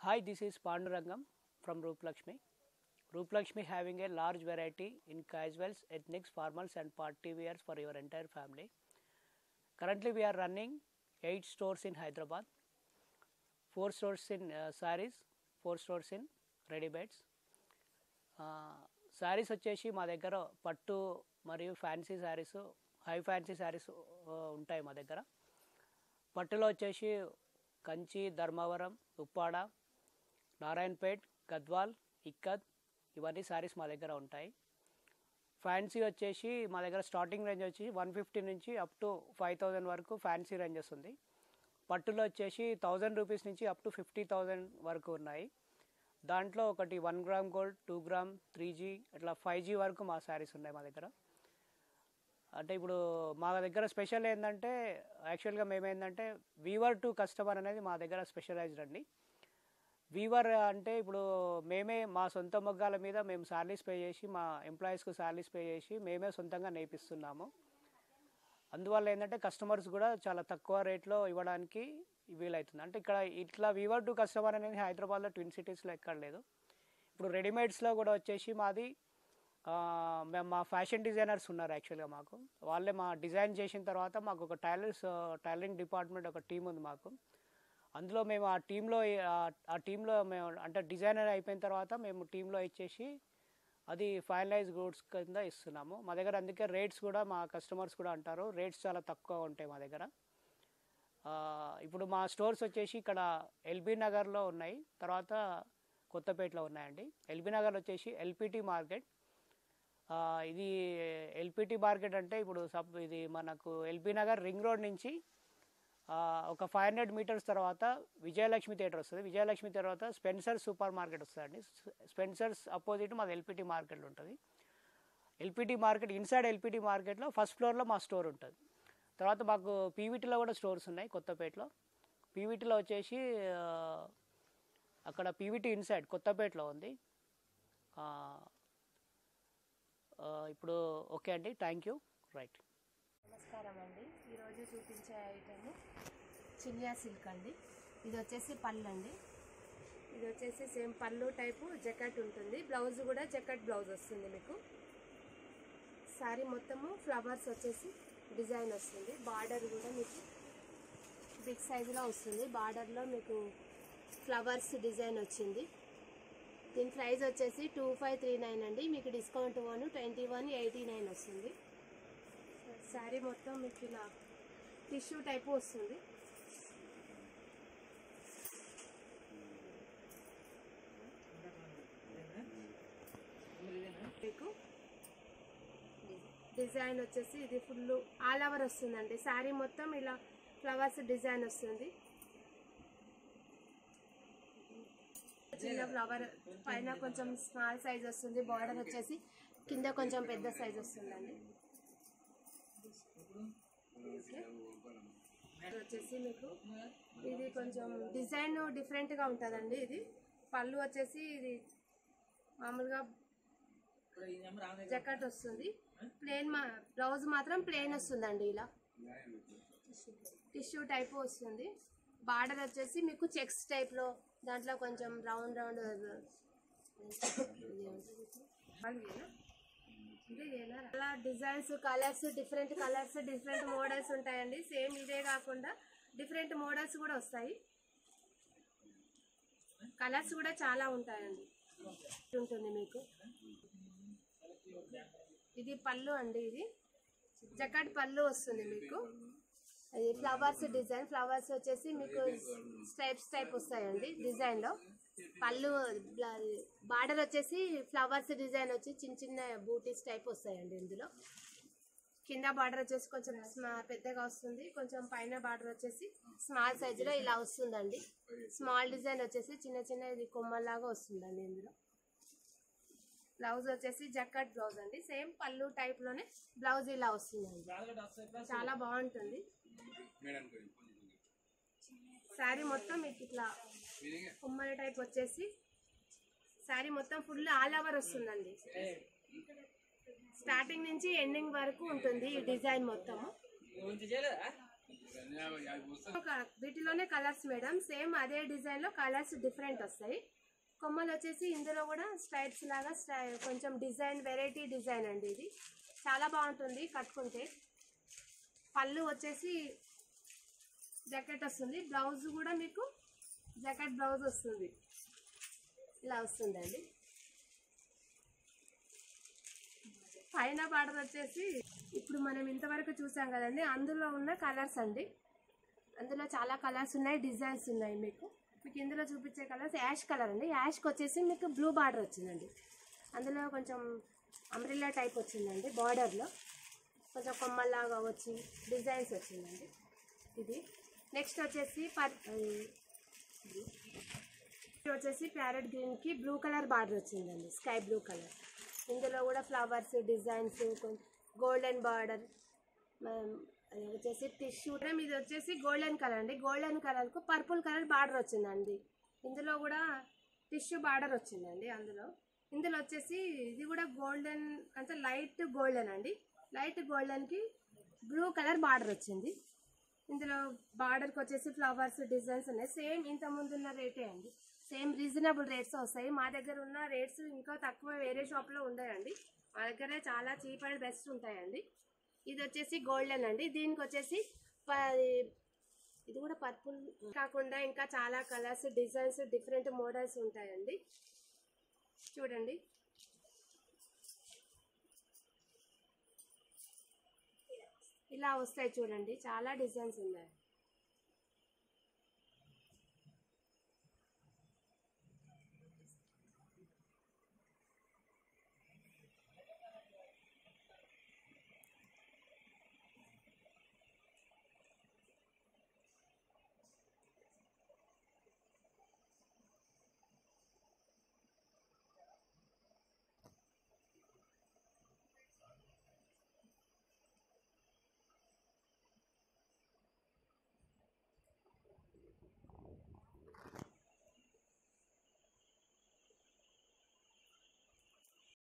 Hi, this is Pandurangam from Rupalakshmi. Rupalakshmi having a large variety in casuals, ethnics, formals and party wears for your entire family. Currently we are running 8 stores in Hyderabad, 4 stores in uh, sarees, 4 stores in readymades sarees వచ్చేసి మా దగ్గర పట్టు మరియు fancy sarees high fancy sarees ఉంటాయి మా దగ్గర పట్టులో వచ్చేసి కంచి ధర్మవరం ఉప్పాడ నారాయణపేట్ గద్వాల్ ఇక్కత్ ఇవన్నీ శారీస్ మా దగ్గర ఉంటాయి ఫ్యాన్సీ వచ్చేసి మా దగ్గర స్టార్టింగ్ రేంజ్ వచ్చి వన్ ఫిఫ్టీ నుంచి అప్ టు ఫైవ్ థౌజండ్ వరకు ఫ్యాన్సీ రేంజెస్ ఉంది పట్టులో వచ్చేసి థౌజండ్ రూపీస్ నుంచి అప్ టు ఫిఫ్టీ థౌజండ్ వరకు ఉన్నాయి దాంట్లో ఒకటి one gram gold two gram three G అట్లా ఫైవ్ జీ వరకు మా శారీస్ ఉన్నాయి మా దగ్గర అంటే ఇప్పుడు మా దగ్గర స్పెషల్ ఏంటంటే యాక్చువల్గా మేమేంటంటే వీవర్ టు కస్టమర్ అనేది మా దగ్గర స్పెషలైజ్డ్ అండి వీవర్ అంటే ఇప్పుడు మేమే మా సొంత మొగ్గాల మీద మేము శాలరీస్ పే చేసి మా ఎంప్లాయీస్కు శాలరీస్ పే చేసి మేమే సొంతంగా నేర్పిస్తున్నాము అందువల్ల ఏంటంటే కస్టమర్స్ కూడా చాలా తక్కువ రేట్లో ఇవ్వడానికి వీలవుతుంది అంటే ఇక్కడ ఇట్లా వీవర్ టు కస్టమర్ అనేది హైదరాబాద్లో ట్విన్ సిటీస్లో ఎక్కడ లేదు ఇప్పుడు రెడీమేడ్స్లో కూడా వచ్చేసి మాది ఆ, మేము మా ఫ్యాషన్ డిజైనర్స్ ఉన్నారు యాక్చువల్గా మాకు వాళ్ళే మా డిజైన్ చేసిన తర్వాత మాకు ఒక టైలర్స్ టైలరింగ్ డిపార్ట్మెంట్ ఒక టీం ఉంది మాకు అందులో మేము ఆ టీంలో ఆ టీంలో మేము అంటే డిజైనర్ అయిపోయిన తర్వాత మేము టీంలో ఇచ్చేసి అది ఫైనలైజ్ గూడ్స్ కింద ఇస్తున్నాము మా దగ్గర అందుకే రేట్స్ కూడా మా కస్టమర్స్ కూడా అంటారు రేట్స్ చాలా తక్కువ ఉంటాయి మా దగ్గర ఆ, ఇప్పుడు మా స్టోర్స్ వచ్చేసి ఇక్కడ ఎల్బీ నగర్లో ఉన్నాయి తర్వాత కొత్తపేటలో ఉన్నాయండి ఎల్బీ నగర్ వచ్చేసి ఎల్పిటి మార్కెట్ ఆ, ఇది ఎల్పిటి మార్కెట్ అంటే ఇప్పుడు సబ్ ఇది మనకు ఎల్బీ నగర్ రింగ్ రోడ్ నుంచి ఆ, ఒక ఫైవ్ హండ్రెడ్ మీటర్స్ తర్వాత విజయలక్ష్మి థియేటర్ వస్తుంది విజయలక్ష్మి తర్వాత స్పెన్సర్ సూపర్ మార్కెట్ వస్తుందండి స్పెన్సర్స్ అపోజిట్ మాది ఎల్పిటి మార్కెట్లో ఉంటుంది ఎల్పిటి మార్కెట్ ఇన్సైడ్ ఎల్పిటి మార్కెట్లో ఫస్ట్ ఫ్లోర్లో మా స్టోర్ ఉంటుంది తర్వాత మాకు పీవీటీలో కూడా స్టోర్స్ ఉన్నాయి కొత్తపేటలో పీవీటీలో వచ్చేసి ఆ, అక్కడ పీవీటీ ఇన్సైడ్ కొత్తపేటలో ఉంది ఆ, ఆ, ఇప్పుడు ఓకే అండి థ్యాంక్ యూ రైట్ నమస్కారం అండి ఈరోజు చూపించే ఐటమ్ చినియా సిల్క్ అండి ఇది వచ్చేసి పళ్ళు అండి ఇది వచ్చేసి సేమ్ పళ్ళు టైపు జకెట్ ఉంటుంది బ్లౌజ్ కూడా జకెట్ బ్లౌజ్ వస్తుంది మీకు శారీ మొత్తము ఫ్లవర్స్ వచ్చేసి డిజైన్ వస్తుంది బార్డర్ కూడా మీకు బిగ్ సైజులో వస్తుంది బార్డర్లో మీకు ఫ్లవర్స్ డిజైన్ వచ్చింది దీని ప్రైస్ వచ్చేసి టూ ఫైవ్ త్రీ నైన్ అండి మీకు discount one twenty one eighty nine వస్తుంది శారీ మొత్తం మీకు ఇలా టిష్యూ టైపు వస్తుంది మీకు డిజైన్ వచ్చేసి ఇది ఫుల్ ఆల్ ఓవర్ వస్తుందండి శారీ మొత్తం ఇలా ఫ్లవర్స్ డిజైన్ వస్తుంది చిన్న ఫ్లవర్ పైన కొంచెం స్మాల్ సైజ్ వస్తుంది బార్డర్ వచ్చేసి కింద కొంచెం పెద్ద సైజ్ వస్తుందండి ఓకే. ఇది వచ్చేసి మీకు ఇది కొంచెం డిజైన్ డిఫరెంట్ గా ఉంటుందండి ఇది పళ్ళు వచ్చేసి ఇది మామూలుగా జకెట్ వస్తుంది ప్లేన్ మా బ్లౌజ్ మాత్రం ప్లేన్ వస్తుందండి ఇలా టిష్యూ టైప్ వస్తుంది బార్డర్ వచ్చేసి మీకు చెక్స్ టైప్ లో దాంట్లో కొంచెం రౌండ్ రౌండ్ అలా designs colours different colours different models ఉంటాయండి సేమ్ ఇదే కాకుండా డిఫరెంట్ మోడల్స్ కూడా వస్తాయి కలర్స్ కూడా చాలా ఉంటాయండి ఉంటుంది మీకు ఇది పళ్ళు అండి ఇది జకెట్ పళ్ళు వస్తుంది మీకు అది ఫ్లవర్స్ డిజైన్ ఫ్లవర్స్ వచ్చేసి మీకు స్టైప్స్ టైప్ వస్తాయండి డిజైన్ లో పళ్ళు బార్డర్ వచ్చేసి ఫ్లవర్స్ డిజైన్ వచ్చి చిన్న చిన్న బూటీస్ టైప్ వస్తాయండి ఇందులో కింద బార్డర్ వచ్చేసి కొంచెం స్మా- పెద్దగా వస్తుంది కొంచెం పైన బార్డర్ వచ్చేసి స్మాల్ సైజ్ లో ఇలా వస్తుందండి స్మాల్ డిజైన్ వచ్చేసి చిన్న చిన్న ఇది కొమ్మల్లాగా వస్తుందండి ఇందులో బ్లౌజ్ వచ్చేసి జక్కట్ బ్లౌజ్ అండి సేమ్ పళ్ళు టైప్ లోనే బ్లౌజ్ ఇలా వస్తుందండి చాలా బాగుంటుంది శారీ మొత్తం మీకు ఇట్లా కొమ్మల టైప్ వచ్చేసి శారీ మొత్తం ఫుల్ ఆల్ ఓవర్ వస్తుందండి స్టార్టింగ్ నుంచి ఎండింగ్ వరకు ఉంటుంది ఈ డిజైన్ మొత్తము ఒక వీటిలోనే కలర్స్ మేడం సేమ్ అదే డిజైన్ లో కలర్స్ డిఫరెంట్ వస్తాయి కొమ్మలు వచ్చేసి ఇందులో కూడా స్ట్రైప్స్ లాగా స్టై- కొంచెం డిజైన్ వెరైటీ డిజైన్ అండి ఇది చాలా బాగుంటుంది కట్టుకుంటే పళ్ళు వచ్చేసి జాకెట్ వస్తుంది బ్లౌజ్ కూడా మీకు జాకెట్ బ్లౌజ్ వస్తుంది ఇలా వస్తుందండి పైన బార్డర్ వచ్చేసి ఇప్పుడు మనం ఇంతవరకు చూసాం కదండి అందులో ఉన్న కలర్స్ అండి అందులో చాలా కలర్స్ ఉన్నాయి డిజైన్స్ ఉన్నాయి మీకు మీకు ఇందులో చూపించే కలర్స్ యాష్ కలర్ అండి యాష్కి వచ్చేసి మీకు బ్లూ బార్డర్ వచ్చిందండి అందులో కొంచెం అంబ్రిల్లా టైప్ వచ్చిందండి బార్డర్లో కొంచెం కొమ్మల్లాగా వచ్చి డిజైన్స్ వచ్చిందండి ఇది నెక్స్ట్ వచ్చేసి పర్ ఇది ఇది వచ్చేసి ప్యారెట్ గ్రీన్కి బ్లూ కలర్ బార్డర్ వచ్చిందండి స్కై బ్లూ కలర్ ఇందులో కూడా ఫ్లవర్స్ డిజైన్స్ గోల్డెన్ బార్డర్ అది వచ్చేసి టిష్యూ ఇది వచ్చేసి గోల్డెన్ కలర్ అండి గోల్డెన్ కలర్కు పర్పుల్ కలర్ బార్డర్ వచ్చిందండి ఇందులో కూడా టిష్యూ బార్డర్ వచ్చిందండి అందులో ఇందులో వచ్చేసి ఇది కూడా గోల్డెన్ అంటే లైట్ గోల్డెన్ అండి లైట్ గోల్డెన్కి బ్లూ కలర్ బార్డర్ వచ్చింది ఇందులో బార్డర్కి వచ్చేసి ఫ్లవర్స్ డిజైన్స్ ఉన్నాయి సేమ్ ఇంత ముందున్న రేటే అండి సేమ్ రీజనబుల్ రేట్స్ వస్తాయి మా దగ్గర ఉన్న రేట్స్ ఇంకా తక్కువ వేరే షాప్లో ఉండయండి మా దగ్గర చాలా చీప్ అండ్ బెస్ట్ ఉంటాయండి ఇది వచ్చేసి గోల్డెన్ అండి దీనికి వచ్చేసి ప- ఇది కూడా పర్పుల్ కాకుండా ఇంకా చాలా కలర్స్ డిజైన్స్ డిఫరెంట్ మోడల్స్ ఉంటాయండి చూడండి ఇలా వస్తాయి చూడండి చాలా డిజైన్స్ ఉన్నాయి